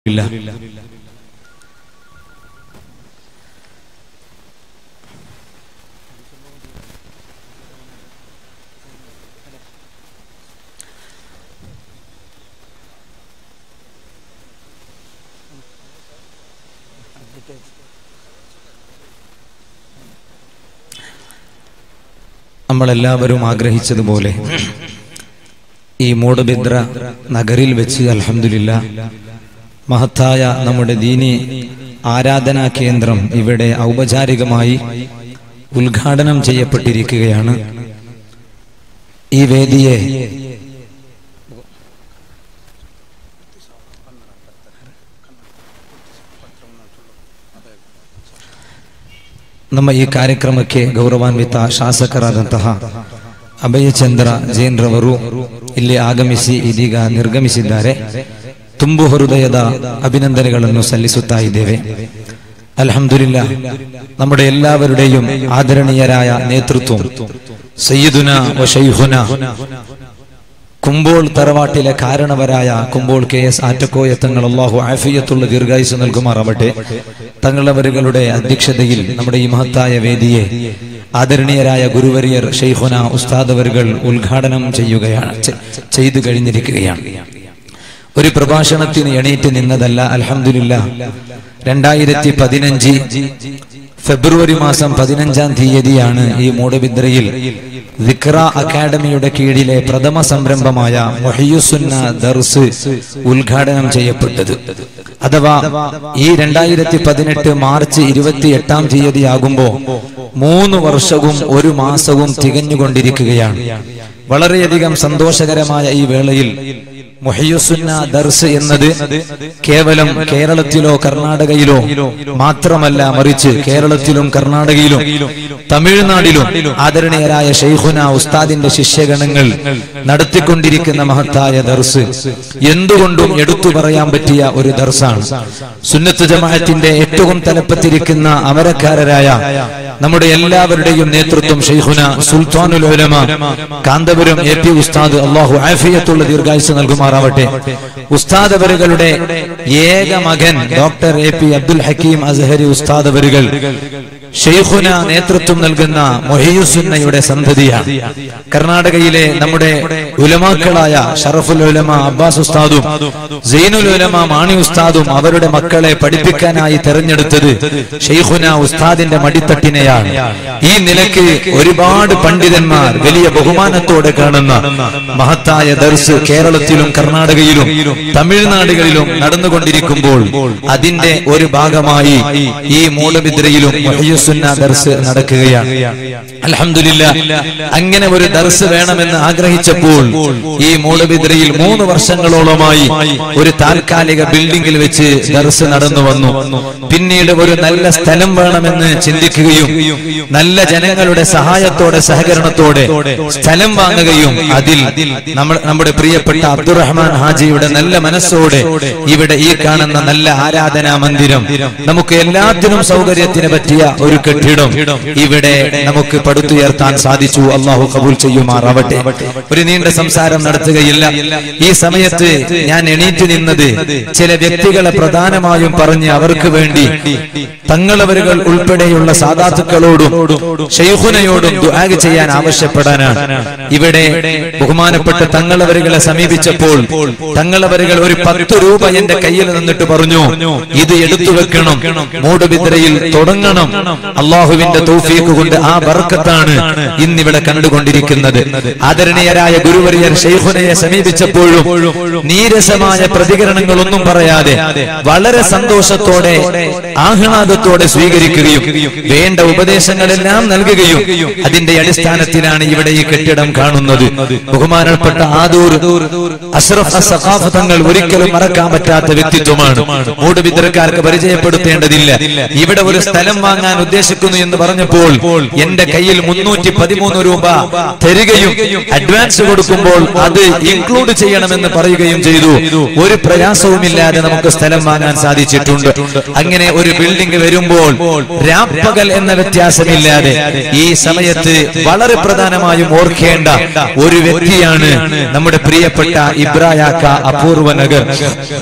ഇല്ല നമ്മളെല്ലാവരും ആഗ്രഹിച്ചതുപോലെ ഈ മൂടുബിദ്ര നഗരിൽ വെച്ച് അൽഹംദുലില്ല മഹത്തായ നമ്മുടെ ദീനി ആരാധനാ കേന്ദ്രം ഇവിടെ ഔപചാരികമായി ഉദ്ഘാടനം ചെയ്യപ്പെട്ടിരിക്കുകയാണ് ഈ വേദിയെ ನಮ್ಮ ಈ ಕಾರ್ಯಕ್ರಮಕ್ಕೆ ಗೌರವಾನ್ವಿತ ಶಾಸಕರಾದಂತಹ ಅಭಯಚಂದ್ರ ಜೈನ್ ರವರು ಇಲ್ಲಿ ಆಗಮಿಸಿ ಇದೀಗ ನಿರ್ಗಮಿಸಿದ್ದಾರೆ ತುಂಬು ಹೃದಯದ ಅಭಿನಂದನೆಗಳನ್ನು ಸಲ್ಲಿಸುತ್ತಾ ಇದ್ದೇವೆ ಅಲ್ಹಮ್ದುಲಿಲ್ಲ നമ്മുടെ എല്ലാവരുടെയും ആദരണീയരായ നേതൃത്വം സയ്യിദുന വ ശൈഖുന കുമ്പോൾ തറവാട്ടിലെ കാരണവരായ കുമ്പോൾ കെ എസ് ആറ്റക്കോയ തങ്ങൾ അള്ളാഹു ആഫിയത്തുള്ള ദീർഘായുസ് നൽകുമാറാവട്ടെ തങ്ങളവരുകളുടെ അധ്യക്ഷതയിൽ നമ്മുടെ ഈ മഹത്തായ വേദിയെ ആദരണീയരായ ഗുരുവരിയർ ഷെയ്ഖുന ഉസ്താദവരുകൾ ഉദ്ഘാടനം ചെയ്യുകയാണ് ചെ- ചെയ്തു കഴിഞ്ഞിരിക്കുകയാണ് ഒരു പ്രഭാഷണത്തിന് എണീറ്റ് നിന്നതല്ല അൽഹംദുലില്ല രണ്ടായിരത്തി പതിനഞ്ച് ഫെബ്രുവരി മാസം പതിനഞ്ചാം തീയതിയാണ് ഈ മൂടബിദ്രയിൽ ദിക്ര അക്കാദമിയുടെ കീഴിലെ പ്രഥമ സംരംഭമായ മൊഹിയുസുന്ന ദർസ് ഉദ്ഘാടനം ചെയ്യപ്പെട്ടത് അഥവാ ഈ രണ്ടായിരത്തി പതിനെട്ട് മാർച്ച് ഇരുപത്തി എട്ടാം തീയതിയാകുമ്പോ മൂന്ന് വർഷവും ഒരു മാസവും തികഞ്ഞുകൊണ്ടിരിക്കുകയാണ് വളരെയധികം സന്തോഷകരമായ ഈ വേളയിൽ മുഹയ്യുസുന്ന ദർസ് എന്നത് കേവലം കേരളത്തിലോ കർണാടകയിലോ മാത്രമല്ല മറിച്ച് കേരളത്തിലും കർണാടകയിലും തമിഴ്നാടിലും ആദരണീയരായ ഷെയ്ഖുന ഉസ്താദിന്റെ ശിഷ്യഗണങ്ങൾ നടത്തിക്കൊണ്ടിരിക്കുന്ന മഹത്തായ ദർസ് എന്തുകൊണ്ടും എടുത്തു പറയാൻ പറ്റിയ ഒരു ദർസാണ് സുന്നത്ത് ജമാഅത്തിന്റെ ഏറ്റവും തലപ്പത്തിരിക്കുന്ന അമരക്കാരരായ നമ്മുടെ എല്ലാവരുടെയും നേതൃത്വം ഷെയ്ഖുന സുൽത്താനുൽ ഉലമ കാന്തപുരം എ പി ഉസ്താദ് അള്ളാഹു ആഫിയത്തുള്ള ദീർഘായുസ് നൽകുമാറാവട്ടെ ഉസ്താദ് അവരുകളുടെ ഏക മകൻ doctor A P Abdul Hakeem Azhari ഉസ്താദ് അവരുകൾ ഷെയ്ഖുന നേതൃത്വം നൽകുന്ന മൊഹിയുസുന്നയുടെ സന്തതിയാണ് കർണാടകയിലെ നമ്മുടെ ഉലമാക്കളായ ഷറഫുൽ ഉലമ അബ്ബാസ് ഉസ്താദും സൈനുൽ ഉലമ മാണി ഉസ്താദും അവരുടെ മക്കളെ പഠിപ്പിക്കാനായി തെരഞ്ഞെടുത്തത് ഷെയ്ഖുന ഉസ്താദിന്റെ മടിത്തട്ടിനെയാണ് ഈ നിലയ്ക്ക് ഒരുപാട് പണ്ഡിതന്മാർ വലിയ ബഹുമാനത്തോടെ കാണുന്ന മഹത്തായ ദർസ് കേരളത്തിലും കർണാടകയിലും തമിഴ്നാടുകളിലും നടന്നുകൊണ്ടിരിക്കുമ്പോൾ അതിന്റെ ഒരു ഭാഗമായി ഈ മൂലബിദ്രയിലും മൊഹിയുസുന്ന ദർസ് നടക്കുകയാണ് അൽഹംദുലില്ല അങ്ങനെ ഒരു ദർസ് വേണമെന്ന് ആഗ്രഹിച്ചപ്പോൾ ഈ മൂലബിദ്രയിൽ മൂന്ന് വർഷങ്ങളോളമായി ഒരു താൽക്കാലിക ബിൽഡിംഗിൽ വെച്ച് ദർസ് നടന്നു വന്നു പിന്നീട് ഒരു നല്ല സ്ഥലം വേണമെന്ന് ചിന്തിക്കുകയും നല്ല ജനങ്ങളുടെ സഹായത്തോടെ സഹകരണത്തോടെ സ്ഥലം വാങ്ങുകയും അതിൽ നമ്മൾ നമ്മുടെ പ്രിയപ്പെട്ട അബ്ദുറഹ്മാൻ ഹാജിയുടെ നല്ല മനസ്സോടെ ഇവിടെ ഈ കാണുന്ന നല്ല ആരാധനാ മന്ദിരം നമുക്ക് എല്ലാത്തിനും സൗകര്യത്തിന് പറ്റിയ ഒരു കെട്ടിടം ഇവിടെ നമുക്ക് പടുത്തുയർത്താൻ സാധിച്ചു അള്ളാഹു കബൂൽ ചെയ്യുമാറാവട്ടെ ഒരു നീണ്ട സംസാരം നടത്തുകയില്ല ഈ സമയത്ത് ഞാൻ എണീറ്റ് നിന്നത് ചില വ്യക്തികളെ പ്രധാനമായും പറഞ്ഞ് അവർക്ക് വേണ്ടി തങ്ങളവരുകൾ ഉൾപ്പെടെയുള്ള സാധാത്തുക്കളോടും ഷെയ്ഖുനയോടും ദുആ ചെയ്യാൻ ആവശ്യപ്പെടാനാണ് ഇവിടെ ബഹുമാനപ്പെട്ട തങ്ങളവരുകളെ സമീപിച്ചപ്പോൾ തങ്ങളവരുകൾ ഒരു പത്ത് രൂപ എന്റെ കയ്യിൽ നിന്നിട്ട് പറഞ്ഞു ഇത് എടുത്തു വെക്കണം മൂടുബിദ്രയിൽ തുടങ്ങണം അള്ളാഹുവിന്റെ തൗഫീഖ് കൊണ്ട് ആ ബർക്കത്താണ് ഇന്നിവിടെ കണ്ടുകൊണ്ടിരിക്കുന്നത് ആദരണീയരായ ഗുരുവരിയർ ഷെയ്ഖുനയെ സമീപിച്ചപ്പോഴും നീരസമായ പ്രതികരണങ്ങളൊന്നും പറയാതെ വളരെ സന്തോഷത്തോടെ ആഹ്ലാദത്തോടെ സ്വീകരിക്കുകയും വേണ്ട ഉപദേശങ്ങളെല്ലാം നൽകുകയും അതിന്റെ അടിസ്ഥാനത്തിലാണ് ഇവിടെ ഈ കെട്ടിടം കാണുന്നത് ബഹുമാനപ്പെട്ട ആദൂർ അഷ്റഫ് അസഖാഫ് തങ്ങൾ ഒരിക്കലും മറക്കാൻ പറ്റാത്ത വ്യക്തിത്വമാണ് മൂടുബിദ്രക്കാർക്ക് പരിചയപ്പെടുത്തേണ്ടതില്ല ഇവിടെ ഒരു സ്ഥലം വാങ്ങാൻ ഉദ്ദേശിക്കുന്നു എന്ന് പറഞ്ഞപ്പോൾ എന്റെ കയ്യിൽ മുന്നൂറ്റി പതിമൂന്ന് രൂപ തരികയും അഡ്വാൻസ് കൊടുക്കുമ്പോൾ അത് ഇൻക്ലൂഡ് ചെയ്യണമെന്ന് പറയുകയും ചെയ്തു ഒരു പ്രയാസവുമില്ലാതെ നമുക്ക് സ്ഥലം വാങ്ങാൻ സാധിച്ചിട്ടുണ്ട് അങ്ങനെ ഒരു ബിൽഡിംഗ് വരുമ്പോൾ രാപ്പകൽ എന്ന വ്യത്യാസമില്ലാതെ ഈ സമയത്ത് വളരെ പ്രധാനമായും ഓർക്കേണ്ട ഒരു വ്യക്തിയാണ് നമ്മുടെ പ്രിയപ്പെട്ട ഇബ്രായാക്ക അപൂർവ നഗർ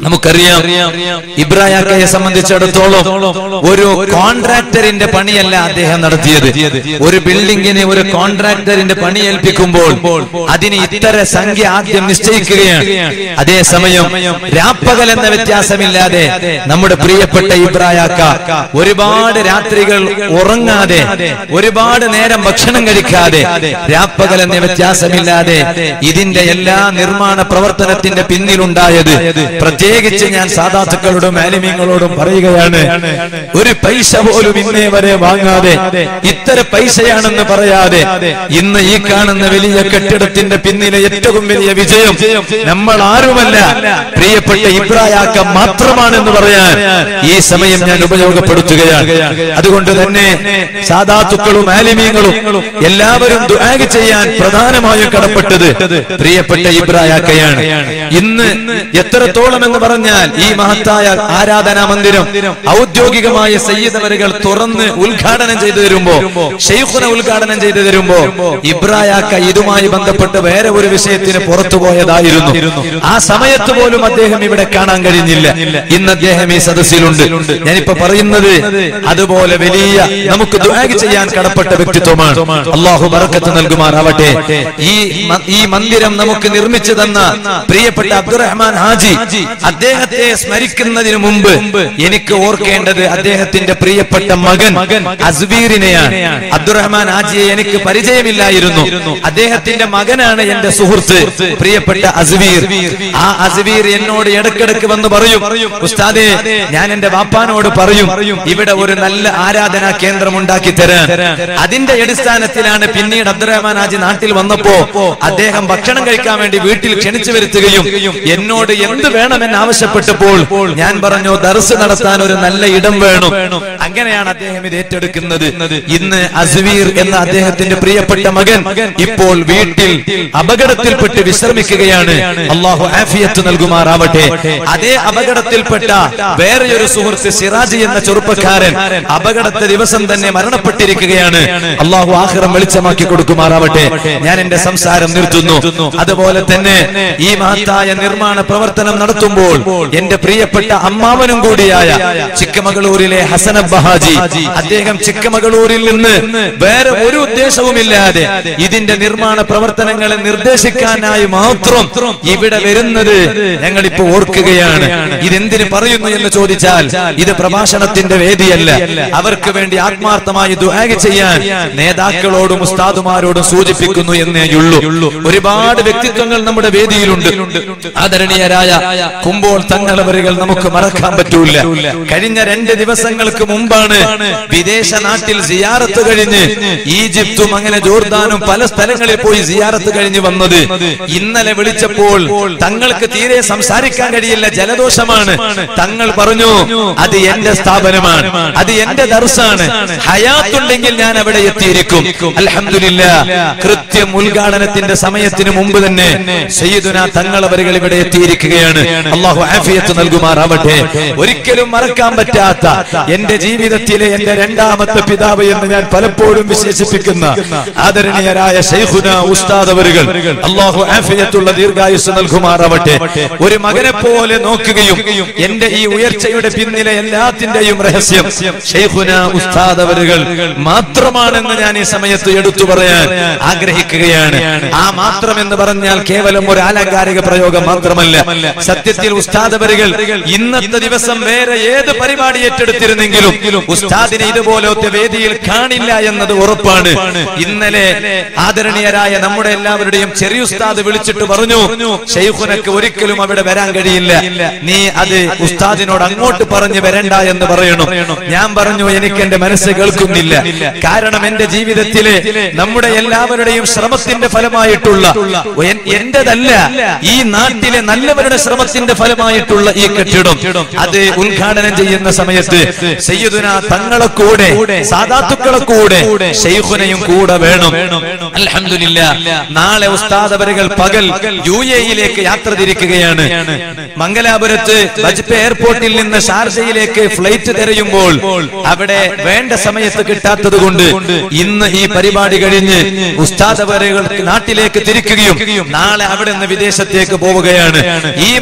നമുക്കറിയാം ഇബ്രാഹിക്കയെ സംബന്ധിച്ചിടത്തോളം ഒരു കോൺട്രാക്ടറിന്റെ പണിയല്ല അദ്ദേഹം നടത്തിയത് ഒരു ബിൽഡിങ്ങിന് ഒരു കോൺട്രാക്ടറിന്റെ പണി ഏൽപ്പിക്കുമ്പോൾ അതിന് ഇത്തര സംഖ്യ ആദ്യം നിശ്ചയിക്കുകയാണ് അതേസമയം രാപ്പകൽ എന്ന വ്യത്യാസമില്ലാതെ നമ്മുടെ പ്രിയപ്പെട്ട ഇബ്രാഹിക്ക ഒരുപാട് രാത്രികൾ ഉറങ്ങാതെ ഒരുപാട് നേരം ഭക്ഷണം കഴിക്കാതെ രാപ്പകൽ എന്ന വ്യത്യാസമില്ലാതെ ഇതിന്റെ എല്ലാ നിർമ്മാണ പ്രവർത്തനത്തിന്റെ പിന്നിലുണ്ടായത് പ്രത്യേകിച്ച് ഞാൻ സാധാത്തുക്കളോടും ആലിമ്യങ്ങളോടും പറയുകയാണ് ഒരു പൈസ പോലും ഇന്നേ വരെ വാങ്ങാതെ ഇത്ര പൈസയാണെന്ന് പറയാതെ ഇന്ന് ഈ കാണുന്ന വലിയ കെട്ടിടത്തിന്റെ പിന്നിലെ ഏറ്റവും വലിയ വിജയം നമ്മൾ ആരുമല്ല പ്രിയപ്പെട്ട ഇബ്രായാക്ക മാത്രമാണെന്ന് പറയാൻ ഈ സമയം ഞാൻ ഉപയോഗപ്പെടുത്തുകയാണ് അതുകൊണ്ട് തന്നെ സാധാത്തുക്കളും ആലിമീങ്ങളും എല്ലാവരും ദുആഗ് ചെയ്യാൻ പ്രധാനമായും കടപ്പെട്ടത് പ്രിയപ്പെട്ട ഇബ്രായാക്കയാണ് ഇന്ന് എത്രത്തോളം എന്ന് പറഞ്ഞാൽ ഈ മഹത്തായ ആരാധനാ മന്ദിരം ഔദ്യോഗികമായ സയ്യിദവരുകൾ തുറന്ന് ഉദ്ഘാടനം ചെയ്തു തരുമ്പോ ഷെയ്ഖുന ഉദ്ഘാടനം ചെയ്തു തരുമ്പോ ഇബ്രായാക്ക ഇതുമായി ബന്ധപ്പെട്ട് വേറെ ഒരു വിഷയത്തിന് പുറത്തു പോയതായിരുന്നു ആ സമയത്ത് പോലും അദ്ദേഹം ഇവിടെ കാണാൻ കഴിഞ്ഞില്ല ഇന്ന് അദ്ദേഹം ഈ സദസ്സിലുണ്ട് ഞാനിപ്പോ പറയുന്നത് അതുപോലെ വലിയ നമുക്ക് ദുആഗ് ചെയ്യാൻ കടപ്പെട്ട വ്യക്തിത്വമാണ് അള്ളാഹു ബറക്കത്ത് നൽകുമാറാവട്ടെ ഈ മ- ഈ മന്ദിരം നമുക്ക് നിർമ്മിച്ചു തന്ന പ്രിയപ്പെട്ട അബ്ദുറഹ്മാൻ ഹാജി അദ്ദേഹത്തെ സ്മരിക്കുന്നതിന് മുമ്പ് എനിക്ക് ഓർക്കേണ്ടത് അദ്ദേഹത്തിന്റെ പ്രിയപ്പെട്ട മകൻ അസ്ബീറിനെയാണ് അബ്ദുറഹ്മാൻ ഹാജിയെ എനിക്ക് പരിചയമില്ലായിരുന്നു അദ്ദേഹത്തിന്റെ മകനാണ് എന്റെ സുഹൃത്ത് പ്രിയപ്പെട്ട അസ്ബീർ ആ അസ്ബീർ എന്നോട് ഇടക്കിടക്ക് വന്ന് പറയും ഉസ്താദെ ഞാൻ എന്റെ വാപ്പാനോട് പറയും ഇവിടെ ഒരു നല്ല ആരാധനാ കേന്ദ്രം ഉണ്ടാക്കി തരാൻ അതിന്റെ അടിസ്ഥാനത്തിലാണ് പിന്നീട് അബ്ദുറഹ്മാൻ ഹാജി നാട്ടിൽ വന്നപ്പോ അദ്ദേഹം ഭക്ഷണം കഴിക്കാൻ വേണ്ടി വീട്ടിൽ ക്ഷണിച്ചു വരുത്തുകയും എന്നോട് എന്ത് വേണമെന്ന് ആവശ്യപ്പെട്ടപ്പോൾ ഞാൻ പറഞ്ഞു ദർസ് നടത്താൻ ഒരു നല്ല ഇടം വേണം അങ്ങനെയാണ് അദ്ദേഹം ഇത് ഏറ്റെടുക്കുന്നത് ഇന്ന് അസ്വീർ എന്ന അദ്ദേഹത്തിന്റെ പ്രിയപ്പെട്ട മകൻ ഇപ്പോൾ വീട്ടിൽ അപകടത്തിൽപ്പെട്ട് വിശ്രമിക്കുകയാണ് അള്ളാഹു ആഫിയത്ത് നൽകുമാറാവട്ടെ അതേ അപകടത്തിൽപ്പെട്ട വേറെ ഒരു സുഹൃത്ത് സിറാജി എന്ന ചെറുപ്പക്കാരൻ അപകടത്തെ ദിവസം തന്നെ മരണപ്പെട്ടിരിക്കുകയാണ് അള്ളാഹു ആഹ്റം വെളിച്ചമാക്കി കൊടുക്കുമാറാവട്ടെ ഞാൻ എന്റെ സംസാരം നിർത്തുന്നു അതുപോലെ തന്നെ ഈ മഹത്തായ നിർമ്മാണ പ്രവർത്തനം നടത്തുമ്പോൾ എന്റെ പ്രിയപ്പെട്ട അമ്മാവനും കൂടിയായ ചിക്കമകളൂരിലെ ഹസന ബഹാജി അദ്ദേഹം ചിക്കമകളൂരിൽ നിന്ന് വേറെ ഒരു ഉദ്ദേശവുമില്ലാതെ ഇതിന്റെ നിർമ്മാണ പ്രവർത്തനങ്ങളെ നിർദ്ദേശിക്കാനായി മാത്രം ഇവിടെ വരുന്നത് ഞങ്ങൾ ഇപ്പൊ ഓർക്കുകയാണ് ഇതെന്തിന് പറയുന്നു എന്ന് ചോദിച്ചാൽ ഇത് പ്രഭാഷണത്തിന്റെ വേദിയല്ല അവർക്ക് വേണ്ടി ആത്മാർത്ഥമായി ദുആഗ് ചെയ്യാൻ നേതാക്കളോടും ഉസ്താദുമാരോടും സൂചിപ്പിക്കുന്നു എന്നേ ഉള്ളൂ ഒരുപാട് വ്യക്തിത്വങ്ങൾ നമ്മുടെ വേദിയിലുണ്ട് ആദരണീയരായ കുമ്പോൾ തങ്ങളവരുകൾ നമുക്ക് മറക്കാൻ പറ്റൂല കഴിഞ്ഞ രണ്ട് ദിവസങ്ങൾക്ക് മുമ്പാണ് വിദേശ നാട്ടിൽ സിയാറത്ത് കഴിഞ്ഞ് ഈജിപ്തും അങ്ങനെ ജോർദാനും പല സ്ഥലങ്ങളിൽ പോയി സിയാറത്ത് കഴിഞ്ഞ് വന്നത് ഇന്നലെ വിളിച്ചപ്പോൾ തങ്ങൾക്ക് തീരെ സംസാരിക്കാൻ കഴിയില്ല ജലദോഷമാണ് തങ്ങൾ പറഞ്ഞു അത് എന്റെ സ്ഥാപനമാണ് അത് എന്റെ ദർസാണ് ഹയാത്തുണ്ടെങ്കിൽ ഞാൻ അവിടെ എത്തിയിരിക്കും അൽഹംദുലില്ല കൃത്യം ഉദ്ഘാടനത്തിന്റെ സമയത്തിന് മുമ്പ് തന്നെ സയ്യിദുന തങ്ങളവരുകൾ ഇവിടെ എത്തിയിരിക്കുകയാണ് അള്ളാഹു ആഫിയത്ത് നൽകുമാറാവട്ടെ ഒരിക്കലും മറക്കാൻ പറ്റാത്ത എന്റെ ജീവിതത്തിലെ എന്റെ രണ്ടാമത്തെ പിതാവ് എന്ന് ഞാൻ പലപ്പോഴും വിശേഷിപ്പിക്കുന്ന ആദരണീയരായ ഷൈഖുന ഉസ്താദ് അവരുകൾ അള്ളാഹു ആഫിയത്തുള്ള ദീർഘായുസ് നൽകുമാറാവട്ടെ ഒരു മകനെ പോലെ നോക്കുകയും എന്റെ ഈ ഉയർച്ചയുടെ പിന്നിലെ എല്ലാത്തിന്റെയും രഹസ്യം ഷെയ്ഖുന ഉസ്താദ് അവരുകൾ മാത്രമാണെന്ന് ഞാൻ ഈ സമയത്ത് എടുത്തു പറയാൻ ആഗ്രഹിക്കുകയാണ് ആ മാത്രം എന്ന് പറഞ്ഞാൽ കേവലം ഒരു ആലങ്കാരിക പ്രയോഗം മാത്രമല്ല സത്യത്തിൽ ഉസ്താദ് അവരുകൾ ഇന്നത്തെ ദിവസം വേറെ ഏത് പരിപാടി ഏറ്റെടുത്തിരുന്നെങ്കിലും ഉസ്താദിനെ ഇതുപോലത്തെ വേദിയിൽ കാണില്ല എന്നത് ഉറപ്പാണ് ഇന്നലെ ആദരണീയരായ നമ്മുടെ എല്ലാവരുടെയും ചെറിയ ഉസ്താദ് വിളിച്ചിട്ട് പറഞ്ഞു ഷെയ്ഖുനക്ക് ഒരിക്കലും അവിടെ വരാൻ കഴിയില്ല നീ അത് ഉസ്താദിനോട് അങ്ങോട്ട് പറഞ്ഞു വരണ്ട എന്ന് പറയണം ഞാൻ പറഞ്ഞു എനിക്ക് എന്റെ മനസ്സ് കേൾക്കുന്നില്ല കാരണം എന്റെ ജീവിതത്തിലെ നമ്മുടെ എല്ലാവരുടെയും ശ്രമത്തിന്റെ ഫലമായിട്ടുള്ള എൻ- എന്റേതല്ല ഈ നാട്ടിലെ നല്ലവരുടെ ശ്രമത്തിന്റെ ഫലമായിട്ടുള്ള ഈ കെട്ടിടം അത് ഉദ്ഘാടനം ചെയ്യുന്ന സമയത്ത് സയ്യിദുന തങ്ങളെ കൂടെ സാധാത്തുക്കളെ കൂടെ ഷെയ്ഖുനയും കൂടെ വേണം അൽഹംദുലില്ല നാളെ ഉസ്താദ് അവരുകൾ പകൽ യു എയിലേക്ക് യാത്ര തിരിക്കുകയാണ് മംഗലാപുരത്ത് ബജ്പ എയർപോർട്ടിൽ നിന്ന് ഷാർജയിലേക്ക് ഫ്ലൈറ്റ് തിരയുമ്പോൾ അവിടെ വേണ്ട സമയത്ത് കിട്ടാത്തത് കൊണ്ട് ഇന്ന് ഈ പരിപാടി കഴിഞ്ഞ് ഉസ്താദ് അവരുകൾ നാട്ടിലേക്ക് തിരിക്കുകയും നാളെ അവിടെ നിന്ന് വിദേശത്തേക്ക് പോവുകയാണ് ഈ മഹത്തായ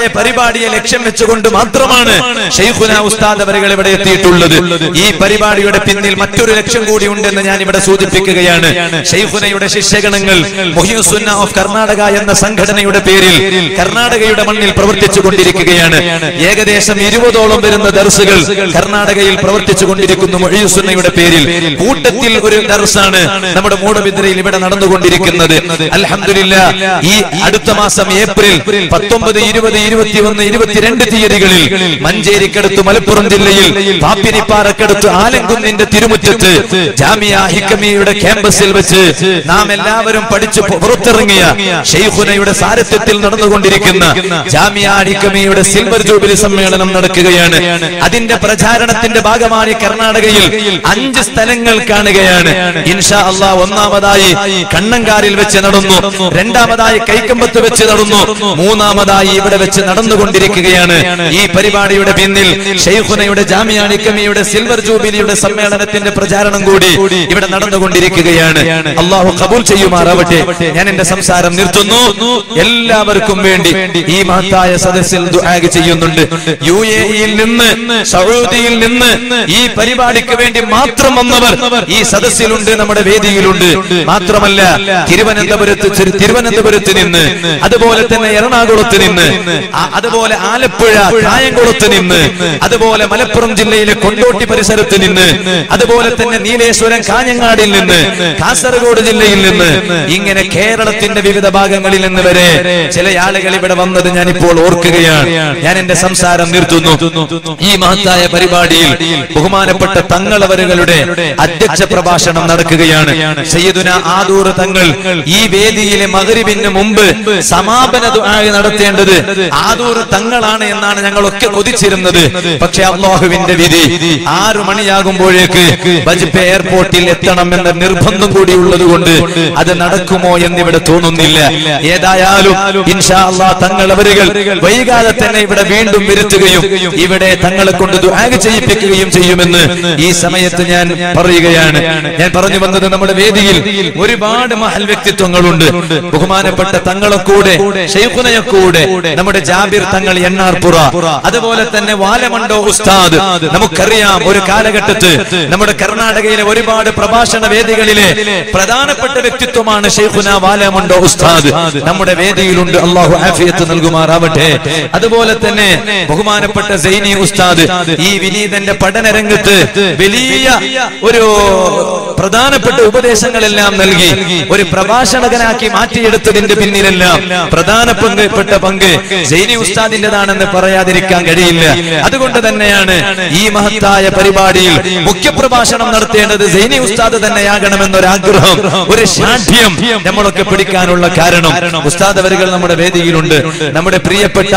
പരിപാടിയെ ലക്ഷ്യം വെച്ചുകൊണ്ട് മാത്രമാണ് ഷെയ്ഖുന ഉസ്താദ് അവരുകൾ ഇവിടെ എത്തിയിട്ടുള്ളത് ഈ പരിപാടിയുടെ പിന്നിൽ മറ്റൊരു ലക്ഷ്യം കൂടി ഉണ്ടെന്ന് ഞാൻ ഇവിടെ സൂചിപ്പിക്കുകയാണ് ഷെയ്ഖുനയുടെ ശിഷ്യഗണങ്ങൾ മൊഹിയുസുന്ന ഓഫ് കർണാടക എന്ന സംഘടനയുടെ പേരിൽ കർണാടകയുടെ മണ്ണിൽ പ്രവർത്തിച്ചു കൊണ്ടിരിക്കുകയാണ് ഏകദേശം ഇരുപതോളം വരുന്ന ദർസുകൾ കർണാടകയിൽ പ്രവർത്തിച്ചു കൊണ്ടിരിക്കുന്നു മൊഹിയുസുന്നയുടെ പേരിൽ കൂട്ടത്തിൽ ഒരു ദർസാണ് നമ്മുടെ മൂടബിദ്രയിൽ ഇവിടെ നടന്നുകൊണ്ടിരിക്കുന്നത് അൽഹംദുലില്ല ഈ അടുത്ത മാസം ഏപ്രിൽ പത്തൊമ്പത് ഇരുപത് ഇരുപത്തിയൊന്ന് ഇരുപത്തിരണ്ട് തീയതികളിൽ മഞ്ചേരിക്കടുത്ത് മലപ്പുറം ജില്ലയിൽ പാപ്പിരിപ്പാറക്കടുത്ത് ആലങ്കുന്നിന്റെ തിരുമുറ്റത്ത് ജാമിയ ഹിക്കമിയുടെ ക്യാമ്പസിൽ വെച്ച് നാം എല്ലാവരും പഠിച്ചു പുറത്തിറങ്ങിയ ഷെയ്ഖുനയുടെ സാരഥ്യത്തിൽ നടന്നുകൊണ്ടിരിക്കുന്ന ജാമിയ ഹിക്കമിയുടെ സിൽവർ ജൂബിലി സമ്മേളനം നടക്കുകയാണ് അതിന്റെ പ്രചാരണത്തിന്റെ ഭാഗമായി കർണാടകയിൽ അഞ്ച് സ്ഥലങ്ങൾ കാണുകയാണ് ഇൻഷാ അള്ളാ ഒന്നാമതായി കണ്ണങ്കാരിൽ വെച്ച് നടന്നു രണ്ടാമതായി കൈക്കമ്പത്ത് വെച്ച് നടന്നു മൂന്നാമതായി ഇവിടെ വെച്ച് നടന്നുകൊണ്ടിരിക്കുകയാണ് ഈ പരിപാടിയുടെ പിന്നിൽ ഷെയ്ഖുനയുടെ ജാമിയ നിക്കമിയുടെ സിൽവർ ജൂബിലിയുടെ സമ്മേളനത്തിന്റെ പ്രചാരണം കൂടി ഇവിടെ നടന്നുകൊണ്ടിരിക്കുകയാണ് അള്ളാഹു കബൂൽ ചെയ്യുമാറാവട്ടെ ഞാൻ എന്റെ സംസാരം നിർത്തുന്നു എല്ലാവർക്കും വേണ്ടി ഈ മഹത്തായ സദസ്സിൽ ദുആഗ് ചെയ്യുന്നുണ്ട് യു എ ഇയിൽ നിന്ന് സൗദിയിൽ നിന്ന് ഈ പരിപാടിക്ക് വേണ്ടി മാത്രം വന്നവർ ഈ സദസ്സിലുണ്ട് നമ്മുടെ വേദിയിലുണ്ട് മാത്രമല്ല തിരുവനന്തപുരത്ത് തിരു- തിരുവനന്തപുരത്ത് നിന്ന് അതുപോലെ തന്നെ എറണാകുളത്ത് നിന്ന് ആ- അതുപോലെ ആലപ്പുഴ കായംകുളത്ത് നിന്ന് അതുപോലെ മലപ്പുറം ജില്ലയിലെ കൊണ്ടോട്ടി പരിസരത്ത് നിന്ന് അതുപോലെ തന്നെ നീലേശ്വരം കാഞ്ഞങ്ങാടിൽ നിന്ന് കാസർഗോഡ് ജില്ലയിൽ നിന്ന് ഇങ്ങനെ കേരളത്തിന്റെ വിവിധ ഭാഗങ്ങളിൽ നിന്ന് വരെ ചില ആളുകൾ ഇവിടെ വന്നത് ഞാൻ ഇപ്പോൾ ഓർക്കുകയാണ് ഞാൻ എന്റെ സംസാരം നിർത്തുന്നു ഈ മഹത്തായ പരിപാടിയിൽ ബഹുമാനപ്പെട്ട തങ്ങളവരുകളുടെ അധ്യക്ഷ പ്രഭാഷണം നടക്കുകയാണ് സയ്യിദുന ആദൂർ തങ്ങൾ ഈ വേദിയിലെ മകരിവിന് മുമ്പ് സമാപന ദുആ നടത്തേണ്ടത് ആദൂർ തങ്ങളാണ് എന്നാണ് ഞങ്ങളൊക്കെ കൊതിച്ചിരുന്നത് പക്ഷെ അള്ളാഹുവിന്റെ വിധി ആറു മണിയാകുമ്പോഴേക്ക് ബജ്പെ എയർപോർട്ടിൽ എത്തണം എന്ന നിർബന്ധം കൂടി ഉള്ളതുകൊണ്ട് അത് നടക്കുമോ എന്നിവിടെ തോന്നുന്നില്ല ഏതായാലും ഇൻഷാ അള്ളാ തങ്ങൾ അവരുകൾ വൈകാതെ തന്നെ ഇവിടെ വീണ്ടും വരുത്തുകയും ഇവിടെ തങ്ങളെ കൊണ്ട് ദുആഗ് ചെയ്യിപ്പിക്കുകയും ചെയ്യുമെന്ന് ഈ സമയത്ത് ഞാൻ പറയുകയാണ് ഞാൻ പറഞ്ഞു വന്നത് നമ്മുടെ വേദിയിൽ ഒരുപാട് മഹൽ വ്യക്തിത്വങ്ങളുണ്ട് ബഹുമാനപ്പെട്ട തങ്ങളെ കൂടെ ഷെയ്ഖുനയെ കൂടെ നമ്മുടെ ജാബിർ തങ്ങൾ എണ്ണാർപുറ അതുപോലെ തന്നെ വാലമണ്ടോ ഉസ്താദ് നമുക്കറിയാം ഒരു കാലഘട്ടത്ത് നമ്മുടെ കർണാടകയിലെ ഒരുപാട് പ്രഭാഷണ വേദികളിലെ പ്രധാനപ്പെട്ട വ്യക്തിത്വമാണ് ഷെയ്ഖുന വാലമണ്ടോ ഉസ്താദ് നമ്മുടെ വേദിയിലുണ്ട് അള്ളാഹു ആഫിയത്ത് നൽകുമാറാവട്ടെ അതുപോലെ തന്നെ ബഹുമാനപ്പെട്ട സൈനി ഉസ്താദ് ഈ വിനീതന്റെ പഠന രംഗത്ത് വലിയ ഒരു പ്രധാനപ്പെട്ട ഉപദേശങ്ങളെല്ലാം നൽകി ഒരു പ്രഭാഷണകനാക്കി മാറ്റിയെടുത്തതിന്റെ പിന്നിലെല്ലാം പ്രധാന പങ്കപ്പെട്ട പങ്ക് സൈനി ഉസ്താദിന്റേതാണെന്ന് പറയാതിരിക്കാൻ കഴിയില്ല അതുകൊണ്ട് തന്നെയാണ് ഈ മഹത്തായ പരിപാടിയിൽ മുഖ്യപ്രഭാഷണം നടത്തേണ്ടത് സൈനി ഉസ്താദ് തന്നെയാകണമെന്നൊരാഗ്രഹം ഒരു ശാഠ്യം നമ്മളൊക്കെ പിടിക്കാനുള്ള കാരണം ഉസ്താദ് അവരുകൾ നമ്മുടെ വേദിയിലുണ്ട് നമ്മുടെ പ്രിയപ്പെട്ട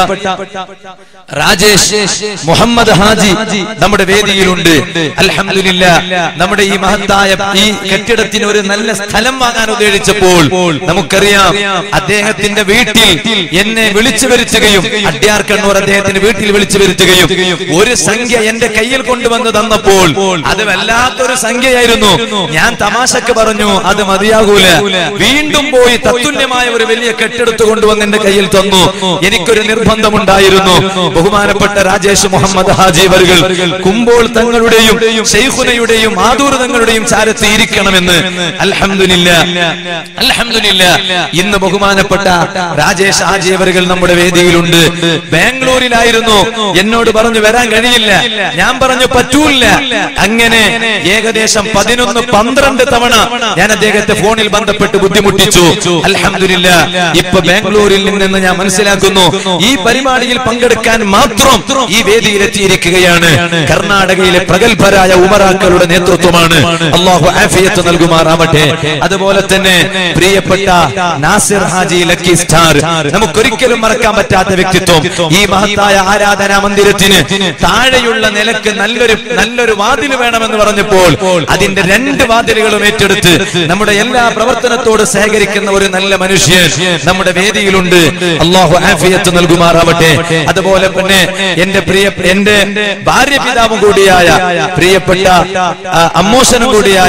രാജേഷ് മുഹമ്മദ് ഹാജി നമ്മുടെ വേദിയിലുണ്ട് അൽഹംദുലില്ല നമ്മുടെ ഈ മഹത്തായ ഈ കെട്ടിടത്തിന് ഒരു നല്ല സ്ഥലം വാങ്ങാൻ ഉദ്ദേശിച്ചപ്പോൾ നമുക്കറിയാം അദ്ദേഹത്തിന്റെ വീട്ടിൽ എന്നെ വിളിച്ചു വരുത്തുകയും അഡ്യാർ കണ്ണൂർ അദ്ദേഹത്തിന്റെ വീട്ടിൽ വിളിച്ചു വരുത്തുകയും ഒരു സംഖ്യ എന്റെ കയ്യിൽ കൊണ്ടുവന്ന് തന്നപ്പോൾ അത് വല്ലാത്തൊരു സംഖ്യയായിരുന്നു ഞാൻ തമാശക്ക് പറഞ്ഞു അത് മതിയാകൂല വീണ്ടും പോയി തത്തുല്യമായ ഒരു വലിയ കെട്ടെടുത്ത് കൊണ്ടുവന്ന് എന്റെ കയ്യിൽ തന്നു എനിക്കൊരു നിർബന്ധമുണ്ടായിരുന്നു ബഹുമാനപ്പെട്ട രാജേഷ് മുഹമ്മദ് ഹാജി വർകൾ കുമ്പോൾ തങ്ങളുടെയും ഷെയ്ഖുനയുടെയും ആദൂർ തങ്ങളുടെയും ചാരത്ത് ഇരിക്കണമെന്ന് അൽഹംദുലില്ല അൽഹംദുലില്ല ഇന്ന് ബഹുമാനപ്പെട്ട രാജേഷ് ഹാജി അവர்கள் നമ്മുടെ വേദിയിലുണ്ട് ബാംഗ്ലൂരിലായിരുന്നു എന്നോട് പറഞ്ഞു വരാൻ കഴിയില്ല ഞാൻ പറഞ്ഞു പറ്റൂല അങ്ങനെ ഏകദേശം പതിനൊന്ന് പന്ത്രണ്ട് തവണ ഞാൻ അദ്ദേഹത്തെ ഫോണിൽ ബന്ധപ്പെട്ട് ബുദ്ധിമുട്ടിച്ചു അൽഹംദുലില്ല ഇപ്പൊ ബാംഗ്ലൂരിൽ നിന്ന് ഞാൻ മനസ്സിലാക്കുന്നു ഈ പരിപാടിയിൽ പങ്കെടുക്കാൻ മാത്രം ഈ വേദിയിൽ എത്തിയിരിക്കുകയാണ് കർണാടകയിലെ പ്രഗത്ഭരായ ഉമറാക്കളുടെ നേതൃത്വമാണ് അള്ളാഹു ആഫിയത്ത് നൽകുമാറാവട്ടെ അതുപോലെ തന്നെ പ്രിയപ്പെട്ട നാസിർ ഹാജി ലക്കി സ്റ്റാർ നമുക്കൊരിക്കലും മറക്കാൻ പറ്റാത്ത വ്യക്തിത്വം ഈ മഹത്തായ ആരാധനാ മന്ദിരത്തിന് താഴെയുള്ള നിലക്ക് നല്ലൊരു നല്ലൊരു വാതിൽ വേണമെന്ന് പറഞ്ഞപ്പോൾ അതിന്റെ രണ്ട് വാതിലുകളും ഏറ്റെടുത്ത് നമ്മുടെ എല്ലാ പ്രവർത്തനത്തോട് സഹകരിക്കുന്ന ഒരു നല്ല മനുഷ്യൻ നമ്മുടെ വേദിയിലുണ്ട് അള്ളാഹു ആഫിയത്ത് നൽകുമാറാവട്ടെ അതുപോലെ തന്നെ എന്റെ പ്രിയ എന്റെ ഭാര്യ പിതാവും കൂടിയായ പ്രിയപ്പെട്ട ആ, അമ്മോശനും കൂടിയായ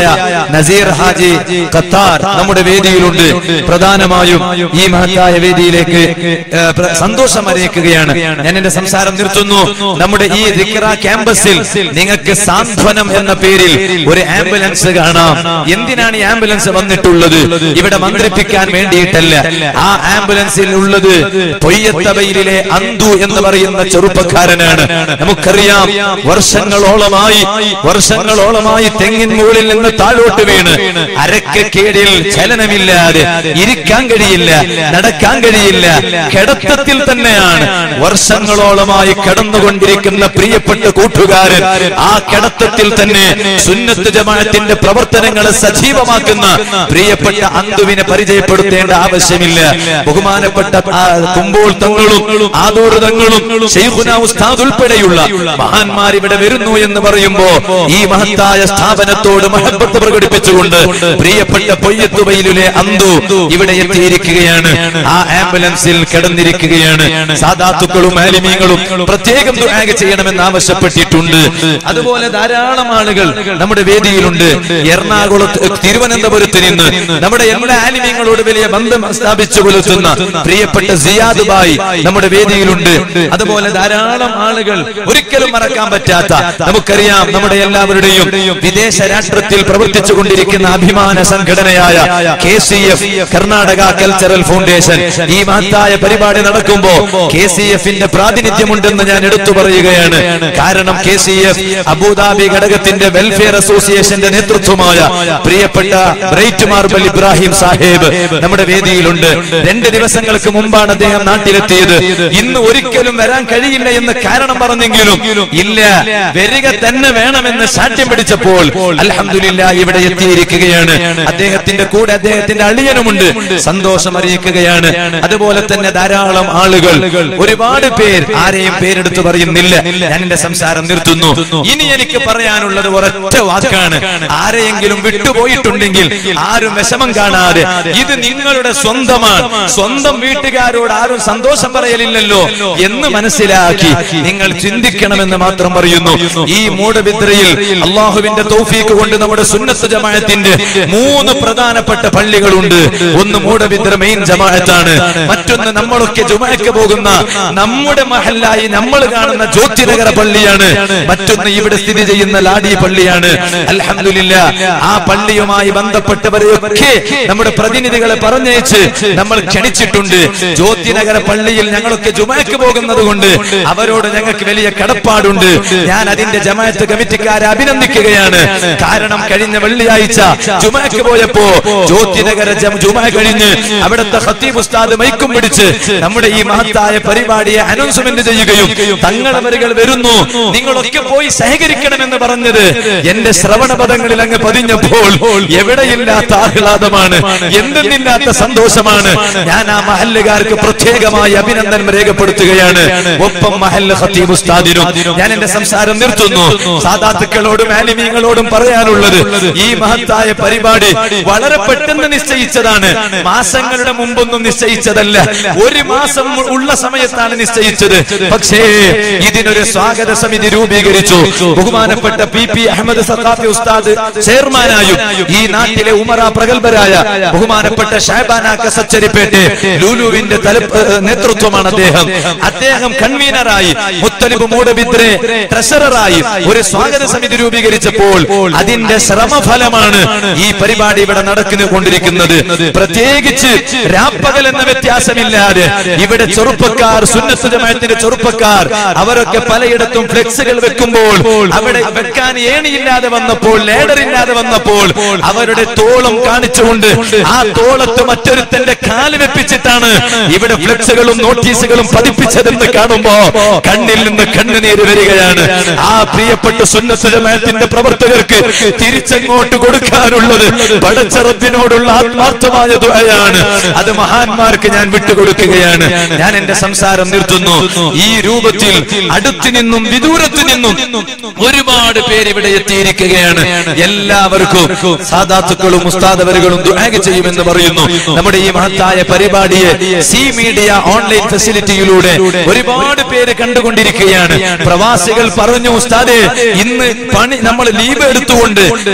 നസീർ ഹാജി ഖത്താർ നമ്മുടെ വേദിയിലുണ്ട് പ്രധാനമായും ഈ മഹത്തായ വേദിയിലേക്ക് ഏ, പ്ര- സന്തോഷം അറിയിക്കുകയാണ് ഞാൻ എന്റെ സംസാരം നിർത്തുന്നു നമ്മുടെ ഈ ദിക്ര ക്യാമ്പസിൽ നിങ്ങൾക്ക് സാന്ത്വനം എന്ന പേരിൽ ഒരു ആംബുലൻസ് കാണാം എന്തിനാണ് ഈ ആംബുലൻസ് വന്നിട്ടുള്ളത് ഇവിടെ മന്ത്രിപ്പിക്കാൻ വേണ്ടിയിട്ടല്ല ആ ആംബുലൻസിൽ ഉള്ളത് പൊയ്യത്തവയിലെ അന്തു എന്ന് പറയുന്ന ചെറുപ്പക്കാരനാണ് നമുക്കറിയാം വർഷങ്ങളോളമായി വർഷങ്ങളോളമായി തെങ്ങിൻ മുകളിൽ നിന്ന് താഴോട്ട് വീണ് അരക്ക് കീഴിൽ ചലനമില്ലാതെ ഇരിക്കാൻ കഴിയില്ല നടക്കാൻ കഴിയില്ല കിടത്തത്തിൽ തന്നെയാണ് വർഷങ്ങളോളമായി കടന്നുകൊണ്ടിരിക്കുന്ന പ്രിയപ്പെട്ട കൂട്ടുകാരൻ ആ കിടത്തത്തിൽ തന്നെ സുന്നത്ത് ജമാഅത്തിന്റെ പ്രവർത്തനങ്ങളെ സജീവമാക്കുന്ന പ്രിയപ്പെട്ട അന്തുവിനെ പരിചയപ്പെടുത്തേണ്ട ആവശ്യമില്ല ബഹുമാനപ്പെട്ട ആ കുമ്പോൾ തങ്ങളും ആദൂർ തങ്ങളും ഷെയ്ഖുന ഉസ്താദ് ഉൾപ്പെടെയുള്ള മഹാന്മാർ ഇവിടെ വരുന്നു എന്ന് പറയുമ്പോ ഈ മഹത്തായ സ്ഥാപനത്തോട് മഹബത്ത് പ്രകടിപ്പിച്ചുകൊണ്ട് പ്രിയപ്പെട്ട പൊയ്യത്തുവയിലെ അന്തു ഇവിടെ എത്തിയിരിക്കുകയാണ് ആ ആംബുലൻസിൽ കിടന്നിരിക്കുകയാണ് സാധാത്തുക്കളും ആലിമീങ്ങളും പ്രത്യേകം ദുആ ചെയ്യണമെന്ന് ആവശ്യപ്പെട്ടിട്ടുണ്ട് അതുപോലെ ധാരാളം ആളുകൾ നമ്മുടെ വേദിയിലുണ്ട് എറണാകുളത്ത് തിരുവനന്തപുരത്ത് നിന്ന് നമ്മുടെ എല്ലാ ആലിമീങ്ങളോട് വലിയ ബന്ധം സ്ഥാപിച്ചു പുലർത്തുന്ന പ്രിയപ്പെട്ട സിയാദ് ബായി നമ്മുടെ വേദിയിലുണ്ട് അതുപോലെ ധാരാളം ആളുകൾ ഒരിക്കലും മറക്കാൻ പറ്റാത്ത നമുക്കറിയാം നമ്മുടെ എല്ലാവരുടെയും വിദേശ രാഷ്ട്രത്തിൽ പ്രവർത്തിച്ചു കൊണ്ടിരിക്കുന്ന അഭിമാന സംഘടനയായ K C F Karnataka cultural foundation ഈ മഹത്തായ പരിപാടി നടക്കുമ്പോ കെ സി എഫിന്റെ പ്രാതിനിധ്യമുണ്ടെന്ന് ഞാൻ എടുത്തു പറയുകയാണ് കാരണം കെ സി എഫ് അബുദാബി ഘടകത്തിന്റെ വെൽഫെയർ അസോസിയേഷന്റെ നേതൃത്വമായ പ്രിയപ്പെട്ട ബ്രൈറ്റ് മാർബൽ ഇബ്രാഹിം സാഹേബ് നമ്മുടെ വേദിയിലുണ്ട് രണ്ട് ദിവസങ്ങൾക്ക് മുമ്പാണ് അദ്ദേഹം നാട്ടിലെത്തിയത് ഇന്ന് ഒരിക്കലും വരാൻ കഴിയില്ല എന്ന് കാരണം പറഞ്ഞെങ്കിലും ഇല്ല വരിക തന്നെ വേണമെന്ന് സാഠ്യം പിടിച്ചപ്പോൾ അൽഹംദുലില്ലാ ഇവിടെ എത്തിയിരിക്കുകയാണ് അദ്ദേഹത്തിന്റെ കൂടെ അദ്ദേഹത്തിന്റെ അളിയനുമുണ്ട് സന്തോഷം അറിയിക്കുകയാണ് അതുപോലെ തന്നെ ധാരാളം ആളുകൾ ഒരുപാട് പേർ ആരെയും പേരെടുത്ത് പറയുന്നില്ല ഞാൻ എന്റെ സംസാരം നിർത്തുന്നു ഇനി എനിക്ക് പറയാനുള്ളത് ഒരൊറ്റ വാക്കാണ് ആരെയെങ്കിലും വിട്ടുപോയിട്ടുണ്ടെങ്കിൽ ആരും വിഷമം കാണാതെ ഇത് നിങ്ങളുടെ സ്വന്തമാണ് സ്വന്തം വീട്ടുകാരോട് ആരും സന്തോഷം പറയലില്ലല്ലോ എന്ന് മനസ്സിലാക്കി നിങ്ങൾ ചിന്തിക്കണമെന്ന് മാത്രം പറയുന്നു ഈ മൂടബിദ്രയിൽ അള്ളാഹുവിന്റെ തൗഫീക്ക് കൊണ്ട് നമ്മുടെ സുന്നത്ത് ജമാഅത്തിന്റെ മൂന്ന് പ്രധാനപ്പെട്ട പള്ളികളുണ്ട് ഒന്ന് മൂടബിദ്ര മെയിൻ ജമാഅത്താണ് മറ്റൊന്ന് നമ്മളൊക്കെ ജുമാക്ക് പോകുന്ന നമ്മുടെ മഹല്ലായി നമ്മൾ കാണുന്ന ജ്യോതിനഗര പള്ളിയാണ് മറ്റൊന്ന് ഇവിടെ സ്ഥിതി ചെയ്യുന്ന ലാഡി പള്ളിയാണ് അൽഹംദുലില്ല ആ പള്ളിയുമായി ബന്ധപ്പെട്ടവരെയൊക്കെ നമ്മുടെ പ്രതിനിധികളെ പറഞ്ഞയച്ച് നമ്മൾ ക്ഷണിച്ചിട്ടുണ്ട് ജ്യോതിനഗര പള്ളിയിൽ ഞങ്ങളൊക്കെ ജുമാക്ക് പോകുന്നത് കൊണ്ട് അവരോട് ഞങ്ങൾക്ക് വലിയ കടപ്പാടുണ്ട് ഞാൻ അതിന്റെ ജമാഅത്ത് കമ്മിറ്റിക്കാരെ അഭിനന്ദിക്കുകയാണ് കാരണം കഴിഞ്ഞ വെള്ളിയാഴ്ച ജുമാക്ക് പോയപ്പോ ജ്യോതിനഗര ജം- ജുമാ കഴിഞ്ഞ് അവിടുത്തെ ഖത്തീബ് ഉസ്താദ് മൈക്കും പിടിച്ച് നമ്മുടെ ഈ മഹത്തായ പരിപാടിയെ അനൗൺസ്മെന്റ് ചെയ്യുകയും തങ്ങളവരുകൾ വരുന്നു നിങ്ങളൊക്കെ പോയി സഹകരിക്കണമെന്ന് പറഞ്ഞത് എന്റെ ശ്രവണ പദങ്ങളിൽ അങ്ങ് പതിഞ്ഞപ്പോൾ എവിടെയില്ലാത്ത ആഹ്ലാദമാണ് എന്തെന്നില്ലാത്ത സന്തോഷമാണ് ഞാൻ ആ മഹല്ലുകാർക്ക് പ്രത്യേകമായി അഭിനന്ദനം രേഖപ്പെടുത്തുകയാണ് ഒപ്പം മഹല്ല് ഖത്തീബ് ഉസ്താദിനും ഞാൻ എന്റെ സംസാരം നിർത്തുന്നു സാധാത്തുക്കളോടും ആലിമീങ്ങളോടും പറയാനുള്ളത് ഈ മഹത്തായ പരിപാടി വളരെ പെട്ടെന്ന് നിശ്ചയിച്ചതാണ് മാസങ്ങളുടെ മുമ്പൊന്നും നിശ്ചയിച്ചതല്ല ഒരു മാസം ഉള്ള സമയത്താണ് നിശ്ചയിച്ചത് പക്ഷേ ഇതിനൊരു സ്വാഗത സമിതി രൂപീകരിച്ചു ബഹുമാനപ്പെട്ട പി പി അഹമ്മദ് സഖാഫി ഉസ്താദ് ചെയർമാനായും ഈ നാട്ടിലെ ഉമറ പ്രഗത്ഭരായ ബഹുമാനപ്പെട്ട ഷാബാന കസച്ചരിപ്പേട്ട് ലുലുവിന്റെ തല ഏഹ് നേതൃത്വമാണ് അദ്ദേഹം അദ്ദേഹം കൺവീനറായി മുത്തലിബ് മൂടബിദ്രെ ട്രഷററായി ഒരു സ്വാഗത സമിതി രൂപീകരിച്ചപ്പോൾ അതിന്റെ ശ്രമഫലമാണ് ഈ പരിപാടി ഇവിടെ നടക്കുന്നു കൊണ്ടിരിക്കുന്നത് പ്രത്യേകിച്ച് രാപ്പകൽ എന്ന വ്യത്യാസമില്ലാതെ ഇവിടെ ചെറുപ്പക്കാർ സുന്നത്ത് ജമാഅത്തിന്റെ ചെറുപ്പക്കാർ അവരൊക്കെ പലയിടത്തും ഫ്ലെക്സുകൾ വെക്കുമ്പോൾ അവിടെ വെക്കാൻ ഏണിയില്ലാതെ വന്നപ്പോൾ ലേഡർ ഇല്ലാതെ വന്നപ്പോൾ അവരുടെ തോളം കാണിച്ചുകൊണ്ട് ആ തോളത്ത് മറ്റൊരുത്തന്റെ കാല് വെപ്പിച്ചിട്ടാണ് ഇവിടെ ഫ്ലെക്സുകളും നോട്ടീസുകളും പതിപ്പിച്ചതെന്ന് കാണുമ്പോ കണ്ണിൽ നിന്ന് കണ്ണുനീര് വരികയാണ് ആ പ്രിയപ്പെട്ട സുന്നത്ത് ജമാഅത്തിന്റെ പ്രവർത്തകർക്ക് തിരിച്ചങ്ങോട്ട് കൊടുക്കാനുള്ളത് പടച്ചറത്തിനോടുള്ള ആത്മാർത്ഥമായ ദുആയാണ് അത് മഹാന്മാർക്ക് ഞാൻ വിട്ടുകൊടുക്കുകയാണ് ഞാൻ എന്റെ സംസാരം നിർത്തുന്നു ഈ രൂപത്തിൽ അടുത്തു നിന്നും വിദൂരത്തു നിന്നും ഒരുപാട് പേര് ഇവിടെ എത്തിയിരിക്കുകയാണ് എല്ലാവർക്കും സാധാത്തുക്കളും ഉസ്താദവരുകളും ദുആ ചെയ്യുമെന്ന് പറയുന്നു നമ്മുടെ ഈ മഹത്തായ പരിപാടിയെ സി മീഡിയ ഓൺലൈൻ ഫെസിലിറ്റിയിലൂടെ ഒരുപാട് പേര് കണ്ടുകൊണ്ടിരിക്കുകയാണ് പ്രവാസികൾ പറഞ്ഞു ഉസ്താദെ ഇന്ന് പണി നമ്മൾ ലീവ് എടുത്തുകൊണ്ട്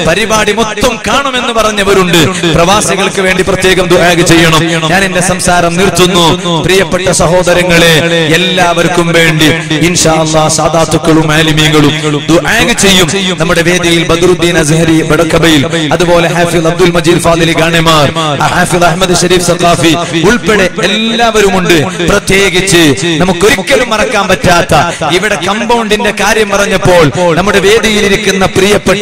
പരിപാടി മൊത്തം കാണുമെന്ന് പറഞ്ഞവരുണ്ട് പ്രവാസികൾക്ക് വേണ്ടി പ്രത്യേകം ദുആ ചെയ്യണം ഞാൻ എന്റെ സംസാരം നിർത്തുന്നു പ്രിയപ്പെട്ട സഹോദരങ്ങളെ എല്ലാവർക്കും വേണ്ടി ഇൻഷാ അല്ലാഹ് സാദാത്തുക്കളും ആലിമീങ്ങളും ദുആ ചെയ്യും നമ്മുടെ വേദിയിൽ ബദറുദ്ദീൻ അസ്ഹരി ബടക്കബയിൽ അതുപോലെ ഹാഫിൽ അബ്ദുൽ മജീദ് ഫാദിലി ഗാണിമാർ ഹാഫിൽ അഹമ്മദ് ഷരീഫ് സഖാഫി ഉൾപ്പെടെ എല്ലാവരുമുണ്ട് പ്രത്യേകിച്ച് നമുക്കൊരിക്കലും മറക്കാൻ പറ്റാത്ത ഇവിടെ കമ്പൗണ്ടിന്റെ കാര്യം പറഞ്ഞപ്പോൾ നമ്മുടെ വേദിയിലിരിക്കുന്ന പ്രിയപ്പെട്ട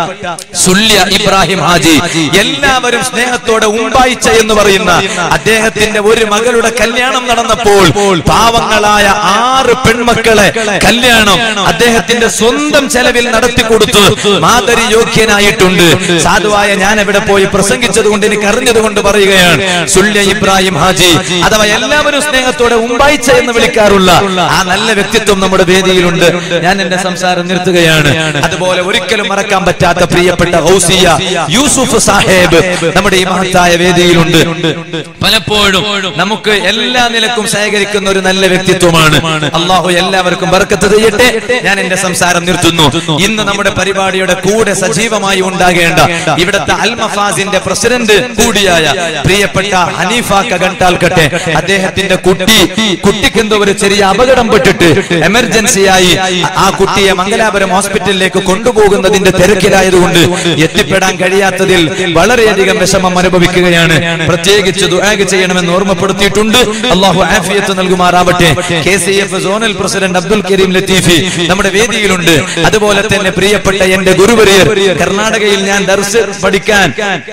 സുല്യ ഇബ്രാഹിം ഹാജി എല്ലാവരും സ്നേഹത്തോടെ ഉമ്പായിച്ച എന്ന് പറയുന്ന അദ്ദേഹത്തിന്റെ ഒരു മകളുടെ കല്യാണം നടന്നപ്പോൾ പാവങ്ങളായ ആറ് പെൺമക്കളെ കല്യാണം അദ്ദേഹത്തിന്റെ സ്വന്തം ചെലവിൽ നടത്തി കൊടുത്തു മാതരി യോഗ്യനായിട്ടുണ്ട് സാധുവായ ഞാൻ അവിടെ പോയി പ്രസംഗിച്ചത് കൊണ്ട് എനിക്ക് അറിഞ്ഞത് കൊണ്ട് പറയുകയാണ് സുല്യ ഇബ്രാഹിം ഹാജി അഥവാ എല്ലാവരും സ്നേഹത്തോടെ ഉമ്പായിച്ച എന്ന് വിളിക്കാറുള്ള ആ നല്ല വ്യക്തിത്വം നമ്മുടെ വേദിയിലുണ്ട് ഞാൻ എന്റെ സംസാരം നിർത്തുകയാണ് അതുപോലെ ഒരിക്കലും മറക്കാൻ പറ്റാത്ത പ്രിയപ്പെട്ട ഹൗസിയ യൂസുഫ് സാഹേബ് നമ്മുടെ ഈ മഹത്തായ വേദിയിലുണ്ട് പലപ്പോഴും നമുക്ക് എല്ലാ നിലക്കും സഹകരിക്കുന്ന ഒരു നല്ല വ്യക്തിത്വമാണ് അള്ളാഹു എല്ലാവർക്കും ബർക്കത്ത് ചെയ്യട്ടെ ഞാൻ എന്റെ സംസാരം നിർത്തുന്നു ഇന്ന് നമ്മുടെ പരിപാടിയുടെ കൂടെ സജീവമായി ഉണ്ടാകേണ്ട ഇവിടുത്തെ അൽമഫാസിന്റെ പ്രസിഡന്റ് കൂടിയായ പ്രിയപ്പെട്ട ഹനീഫ കഗണ്ടാൽക്കട്ടെ അദ്ദേഹത്തിന്റെ കുട്ടി കുട്ടിക്ക് എന്തോ ഒരു ചെറിയ അപകടം പെട്ടിട്ട് എമർജൻസിയായി ആ കുട്ടിയെ മംഗലാപുരം ഹോസ്പിറ്റലിലേക്ക് കൊണ്ടുപോകുന്നതിന്റെ തിരക്കിലായതുകൊണ്ട് എത്തിപ്പെടാൻ കഴിയാത്തതിൽ വളരെയധികം വിഷമം അനുഭവിക്കുകയാണ് പ്രത്യേകിച്ച് ദുആഗ് ചെയ്യണമെന്ന് ഓർമ്മപ്പെടുത്തിയിട്ടുണ്ട് അള്ളാഹു ആഫിയത്ത് നൽകുമാറാവട്ടെ K C F zonal president Abdul Kareem Latheefi നമ്മുടെ വേദിയിലുണ്ട് അതുപോലെ തന്നെ പ്രിയപ്പെട്ട എന്റെ ഗുരുവരിയർ കർണാടകയിൽ ഞാൻ ദർസ് പഠിക്കാൻ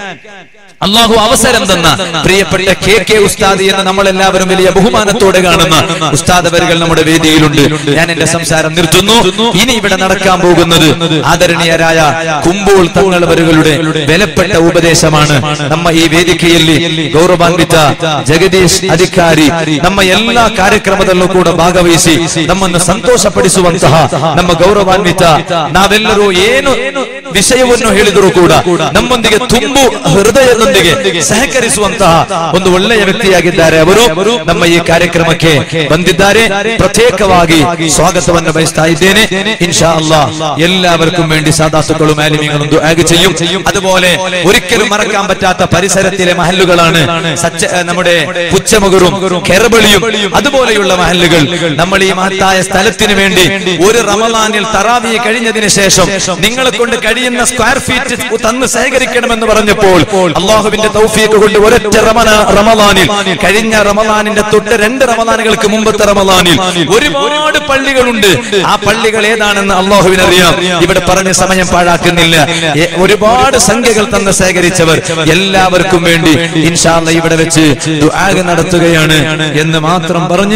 അള്ളാഹു അവസരം തന്ന പ്രിയപ്പെട്ട കെ കെ ഉസ്താദ് എന്ന് നമ്മൾ എല്ലാവരും വലിയ ബഹുമാനത്തോടെ കാണുന്ന ഉസ്താദവരുകൾ നമ്മുടെ വേദിയിലുണ്ട് ഞാൻ എന്റെ സംസാരം നിർത്തുന്നു ഇനി ഇവിടെ നടക്കാൻ പോകുന്നത് ആദരണീയരായ കുമ്പോൾ തങ്ങളവരുകളുടെ വിലപ്പെട്ട ഉപദേശമാണ് നമ്മ ഈ ವೇದಿಕೆಯಲ್ಲಿ ಗೌರವಾನ್ವಿತ ಜಗದೀಶ್ ಅಧಿಕಾರಿ ನಮ್ಮ ಎಲ್ಲಾ ಕಾರ್ಯಕ್ರಮದಲ್ಲೂ ಕೂಡ ಭಾಗವಹಿಸಿ ನಮ್ಮನ್ನು ಸಂತೋಷಪಡಿಸುವಂತಹ ನಮ್ಮ ಗೌರವಾನ್ವಿತ ನಾವೆಲ್ಲರೂ ಏನು ವಿಷಯವನ್ನು ಹೇಳಿದರೂ ಕೂಡ ನಮ್ಮೊಂದಿಗೆ ತುಂಬು ಹೃದಯದೊಂದಿಗೆ ಸಹಕರಿಸುವಂತಹ ಒಂದು ಒಳ್ಳೆಯ ವ್ಯಕ್ತಿಯಾಗಿದ್ದಾರೆ ಅವರು ನಮ್ಮ ಈ ಕಾರ್ಯಕ್ರಮಕ್ಕೆ ಬಂದಿದ್ದಾರೆ ಪ್ರತ್ಯೇಕವಾಗಿ ಸ್ವಾಗತವನ್ನು ಬಯಸ್ತಾ ಇದ್ದೇನೆ ಇನ್ಶಾ അല്ലാ എല്ലാവർക്കും വേണ്ടി സാദാത്തുക്കളും ആലിമികളും ദുആഗ് ചെയ്യും അതുപോലെ ഒരിക്കലും മറക്കാൻ പറ്റാത്ത പരിസരത്തിലെ മഹല്ലുകളാണ് സച്ച നമ്മുടെ പുച്ചമകുറും കെറബളിയും അതുപോലെയുള്ള മഹല്ലുകൾ നമ്മൾ ഈ മഹത്തായ സ്ഥലത്തിന് വേണ്ടി ഒരു റമലാനിൽ തറാവിയെ കഴിഞ്ഞതിന് ശേഷം നിങ്ങളെ കൊണ്ട് കഴിയുന്ന സ്ക്വയർ ഫീറ്റ് തന്ന് സഹകരിക്കണമെന്ന് പറഞ്ഞപ്പോൾ അള്ളാഹുവിന്റെ തൗഫീഖ് കൊണ്ട് ഒരൊറ്റ റമന റമലാനിൽ കഴിഞ്ഞ റമലാനിന്റെ തൊട്ട് രണ്ട് റമലാനുകൾക്ക് മുമ്പത്തെ റമലാനിൽ ഒരുപാട് പള്ളികളുണ്ട് ആ പള്ളികൾ ഏതാണെന്ന് അള്ളാഹുവിനറിയാം ഇവിടെ പറഞ്ഞ സമയം പാഴാക്കുന്നില്ല എ- ഒരുപാട് സംഖ്യകൾ തന്ന് സഹകരിച്ചവർ എല്ലാവർക്കും വേണ്ടി ഇൻഷാല്ല ഇവിടെ വെച്ച് ദുആഗ് നടത്തുകയാണ് എന്ന് മാത്രം പറഞ്ഞ്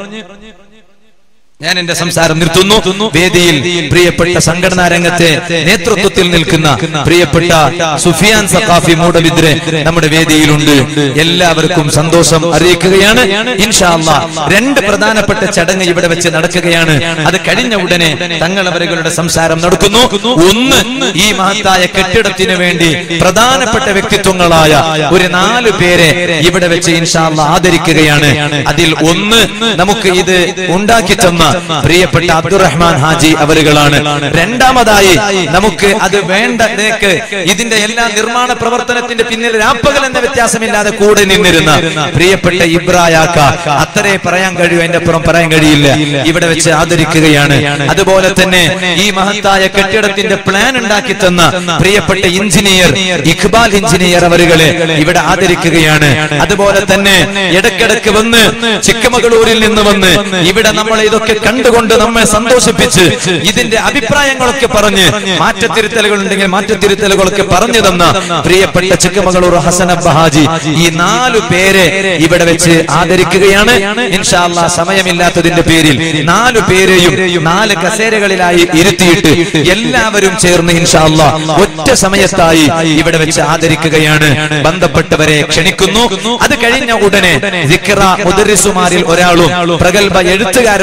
ഞാൻ എന്റെ സംസാരം നിർത്തുന്നു വേദിയിൽ പ്രിയപ്പെട്ട സംഘടനാ രംഗത്തെ നേതൃത്വത്തിൽ നിൽക്കുന്ന പ്രിയപ്പെട്ട സുഫിയാൻ സഖാഫി മൂടബിദ്രെ നമ്മുടെ വേദിയിലുണ്ട് എല്ലാവർക്കും സന്തോഷം അറിയിക്കുകയാണ് ഇൻഷാ അല്ലാ രണ്ട് പ്രധാനപ്പെട്ട ചടങ്ങ് ഇവിടെ വെച്ച് നടക്കുകയാണ് അത് കഴിഞ്ഞ ഉടനെ തങ്ങളവരുകളുടെ സംസാരം നടക്കുന്നു ഒന്ന് ഈ മഹത്തായ കെട്ടിടത്തിന് വേണ്ടി പ്രധാനപ്പെട്ട വ്യക്തിത്വങ്ങളായ ഒരു നാല് പേരെ ഇവിടെ വെച്ച് ഇൻഷാ അല്ലാ ആദരിക്കുകയാണ് അതിൽ ഒന്ന് നമുക്ക് ഇത് ഉണ്ടാക്കി തന്ന പ്രിയപ്പെട്ട അബ്ദുറഹ്മാൻ ഹാജി അവരുകളാണ് രണ്ടാമതായി നമുക്ക് അത് വേണ്ട നിനക്ക് ഇതിന്റെ എല്ലാ നിർമ്മാണ പ്രവർത്തനത്തിന്റെ പിന്നിൽ രാപ്പകൽ എന്ന വ്യത്യാസമില്ലാതെ കൂടെ നിന്നിരുന്ന പ്രിയപ്പെട്ട ഇബ്രായാക്ക അത്രേ പറയാൻ കഴിയൂ എന്റെ അപ്പുറം പറയാൻ കഴിയില്ല ഇവിടെ വെച്ച് ആദരിക്കുകയാണ് അതുപോലെ തന്നെ ഈ മഹത്തായ കെട്ടിടത്തിന്റെ പ്ലാൻ ഉണ്ടാക്കി തന്ന പ്രിയപ്പെട്ട എഞ്ചിനീയർ ഇഖ്ബാൽ എഞ്ചിനീയർ അവരുകളെ ഇവിടെ ആദരിക്കുകയാണ് അതുപോലെ തന്നെ ഇടക്കിടക്ക് വന്ന് ചിക്കമകളൂരിൽ നിന്ന് വന്ന് ഇവിടെ നമ്മൾ ഇതൊക്കെ കണ്ടുകൊണ്ട് നമ്മെ സന്തോഷിപ്പിച്ച് ഇതിന്റെ അഭിപ്രായങ്ങളൊക്കെ പറഞ്ഞ് മാറ്റത്തിരുത്തലുകൾ ഉണ്ടെങ്കിൽ മാറ്റത്തിരുത്തലുകളൊക്കെ പറഞ്ഞു തന്ന പ്രിയപ്പെട്ട ചിക്കമകളൂർ ഹസൻ അബ്ബഹാജി ഈ നാലു പേരെ ഇവിടെ വെച്ച് ആദരിക്കുകയാണ് ഇൻഷാല്ല സമയമില്ലാത്തതിന്റെ പേരിൽ നാലു പേരെയും നാല് കസേരകളിലായി ഇരുത്തിയിട്ട് എല്ലാവരും ചേർന്ന് ഇൻഷാല്ല ഒറ്റ സമയത്തായി ഇവിടെ വെച്ച് ആദരിക്കുകയാണ് ബന്ധപ്പെട്ടവരെ ക്ഷണിക്കുന്നു അത് കഴിഞ്ഞ ഉടനെ സിക്റ മുദരിസുമാരിൽ ഒരാളും പ്രഗത്ഭ എഴുത്തുകാരനുമായ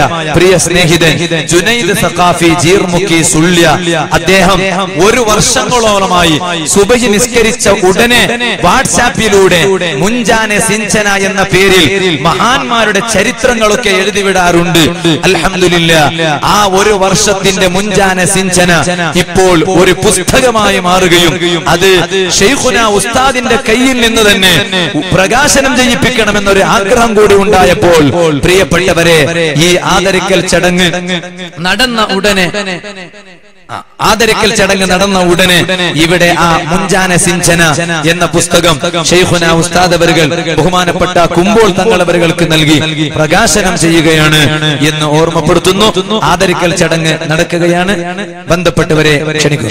പ്രിയ സ്നേഹിതൻ ജുനൈദ് സഖാഫി ജീർമുഖി സുള്യ അദ്ദേഹം ഒരു വർഷങ്ങളോളമായി സുബഹി നിസ്കരിച്ച ഉടനെ വാട്സാപ്പിലൂടെ മുഞ്ചാനെ സിഞ്ചന എന്ന പേരിൽ മഹാന്മാരുടെ ചരിത്രങ്ങളൊക്കെ എഴുതിവിടാറുണ്ട് അൽഹംദുലില്ല ആ ഒരു വർഷത്തിന്റെ മുഞ്ചാന സിഞ്ചന ഇപ്പോൾ ഒരു പുസ്തകമായി മാറുകയും അത് ഷെയ്ഖുന ഉസ്താദിന്റെ കയ്യിൽ നിന്ന് തന്നെ പ്രകാശനം ചെയ്യിപ്പിക്കണമെന്നൊരു ആഗ്രഹം കൂടി ഉണ്ടായപ്പോൾ പ്രിയപ്പെട്ടവരെ ഈ ആദരിക്കൽ ചടങ്ങ് നടന്ന ഉടനെ ആ, ആദരിക്കൽ ചടങ്ങ് നടന്ന ഉടനെ ഇവിടെ ആ മുഞ്ചാന സിഞ്ചന എന്ന പുസ്തകം ഷെയ്ഖുന ഉസ്താദ് അവരുകൾ ബഹുമാനപ്പെട്ട കുമ്പോൾ തങ്ങളവരുകൾക്ക് നൽകി പ്രകാശനം ചെയ്യുകയാണ് എന്ന് ഓർമ്മപ്പെടുത്തുന്നു ആദരിക്കൽ ചടങ്ങ് നടക്കുകയാണ് ബന്ധപ്പെട്ടവരെ ക്ഷണിക്കും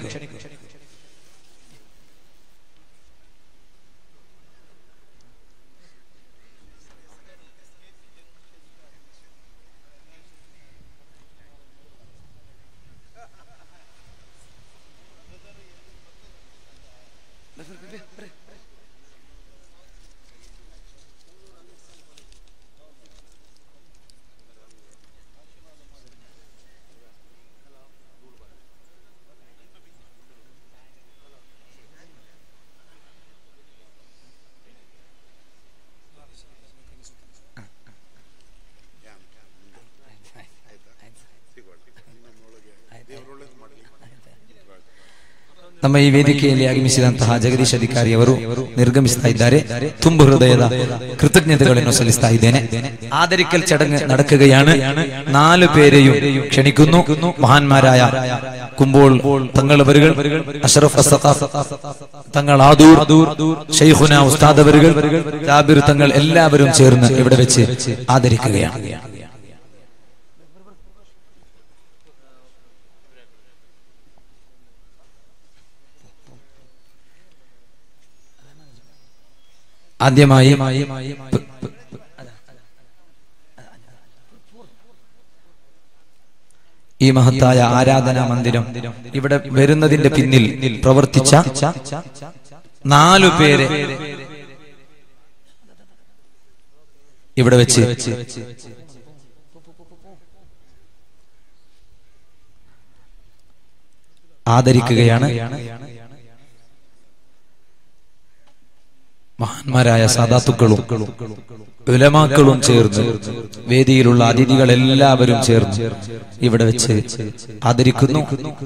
ನಮ್ಮ ಈ ವೇದಿಕೆಯಲ್ಲಿ ಆಗಮಿಸಿದಂತಹ ಜಗದೀಶ್ ಅಧಿಕಾರಿ ಅವರು ನಿರ್ಗಮಿಸ್ತಾ ಇದ್ದಾರೆ ತುಂಬು ಹೃದಯದ ಕೃತಜ್ಞತೆಗಳನ್ನು ಸಲ್ಲಿಸ್ತಾ ಇದ್ದೇನೆ ആദരിക്കൽ ചടങ്ങ് നടക്കുകയാണ് നാല് പേരെയും ക്ഷണിക്കുന്നു മഹാന്മാരായ കുമ്പോൾ തങ്ങളവരുകൾ അഷറഫ് അസഖാഫ് തങ്ങൾ ആദൂർ ഷെയ്ഖുന ഉസ്താദ് അവരുകൾ ജാബിർ തങ്ങൾ എല്ലാവരും ചേർന്ന് ഇവിടെ വെച്ച് ആദരിക്കുകയാണ് ആദ്യമായി പ- പ- ഈ മഹത്തായ ആരാധനാ മന്ദിരം ഇവിടെ വരുന്നതിന്റെ പിന്നിൽ പ്രവർത്തിച്ച നാലു പേരെ ഇവിടെ വെച്ച് ആദരിക്കുകയാണ് മഹാന്മാരായ സാധാത്തുക്കളും ഉലമാക്കളും ചേർന്ന് വേദിയിലുള്ള അതിഥികൾ എല്ലാവരും ചേർന്ന് ഇവിടെ വെച്ച് ആദരിക്കുന്നു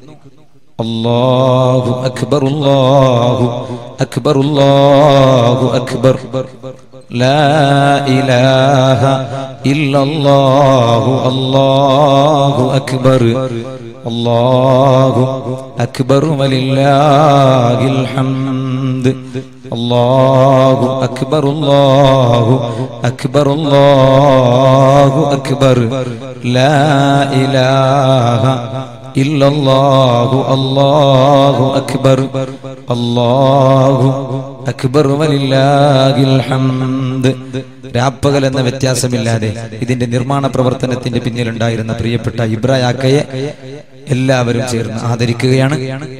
അല്ലാഹു അക്ബർ അല്ലാഹു അക്ബർ അല്ലാഹു അക്ബർ لا إله إلا الله الله أكبر الله أكبر ولله الحمد الله أكبر الله أكبر الله أكبر لا إله إلا الله الله أكبر الله അക്ബർ വലില്ലാഹിൽ ഹംദ് രാപ്പകൽ എന്ന വ്യത്യാസമില്ലാതെ ഇതിന്റെ നിർമ്മാണ പ്രവർത്തനത്തിന്റെ പിന്നിലുണ്ടായിരുന്ന പ്രിയപ്പെട്ട ഇബ്രായാക്കയെ എല്ലാവരും ചേർന്ന് ആദരിക്കുകയാണ്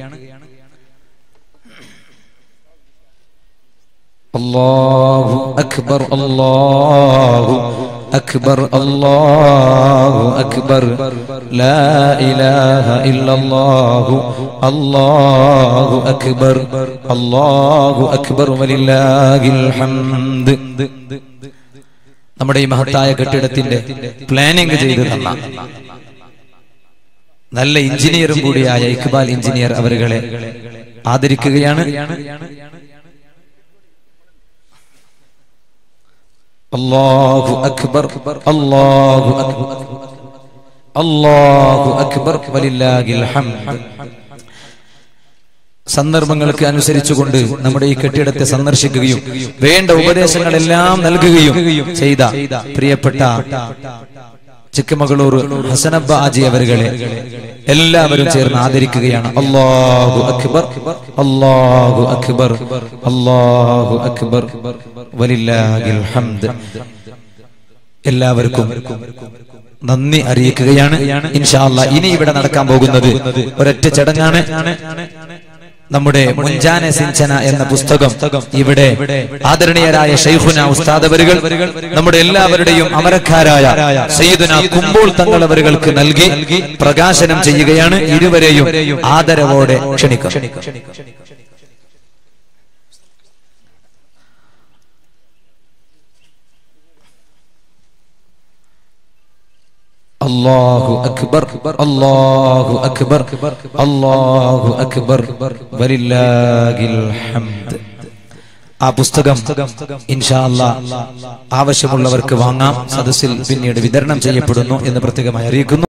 അല്ലാഹു അക്ബർ അല്ലാഹു أكبر الله أكبر لا إله إلا الله الله أكبر الله أكبر ولله الحمد നമ്മുടെ ഈ മഹത്തായ കെട്ടിടത്തിന്റെ പ്ലാനിംഗ് ചെയ്ത് തന്ന നല്ല എഞ്ചിനീയറും കൂടിയായ ഇക്ബാൽ എഞ്ചിനീയർ അവരുകളെ ആദരിക്കുകയാണ് അല്ലാഹു അക്ബർ അല്ലാഹു അക്ബർ അല്ലാഹു അക്ബർ വലില്ലാഹിൽ ഹംദ് സന്ദർഭങ്ങൾക്ക് അനുസരിച്ചുകൊണ്ട് നമ്മുടെ ഈ കെട്ടിടത്തെ സന്ദർശിക്കുകയും വേണ്ട ഉപദേശങ്ങളെല്ലാം നൽകുകയും ചെയ്ത പ്രിയപ്പെട്ട ചിക്കമകളൂർ ഹസനബ്ബ ആജി അവരുകളെ എല്ലാവരും ചേർന്ന് ആദരിക്കുകയാണ് അല്ലാഹു അക്ബർ അല്ലാഹു അക്ബർ അല്ലാഹു അക്ബർ വലില്ലാഹിൽ ഹംദ് എല്ലാവർക്കും നന്ദി അറിയിക്കുകയാണ് ഇൻഷാ അല്ലാ ഇനി ഇവിടെ നടക്കാൻ പോകുന്നത് ഒരൊറ്റ ചടങ്ങാണ് നമ്മുടെ മുൻജാന സിഞ്ചന എന്ന പുസ്തകം ഇവിടെ ആദരണീയരായ ഷെയ്ഖുന ഉസ്താദവരുകൾ നമ്മുടെ എല്ലാവരുടെയും അമരക്കാരായ സയ്യിദുന കുമ്പോൾ തങ്ങളവരുകൾക്ക് നൽകി പ്രകാശനം ചെയ്യുകയാണ് ഇരുവരെയും ആദരവോടെ ക്ഷണിക്കും അല്ലാഹു അക്ബർ അല്ലാഹു അക്ബർ അല്ലാഹു അക്ബർ വലില്ലാഹിൽ ഹംദ് ആ പുസ്തകം ഇൻഷാ അല്ലാ ആവശ്യമുള്ളവർക്ക് വാങ്ങാം സദസ്സിൽ പിന്നീട് വിതരണം ചെയ്യപ്പെടുന്നു എന്ന് പ്രത്യേകമായി അറിയിക്കുന്നു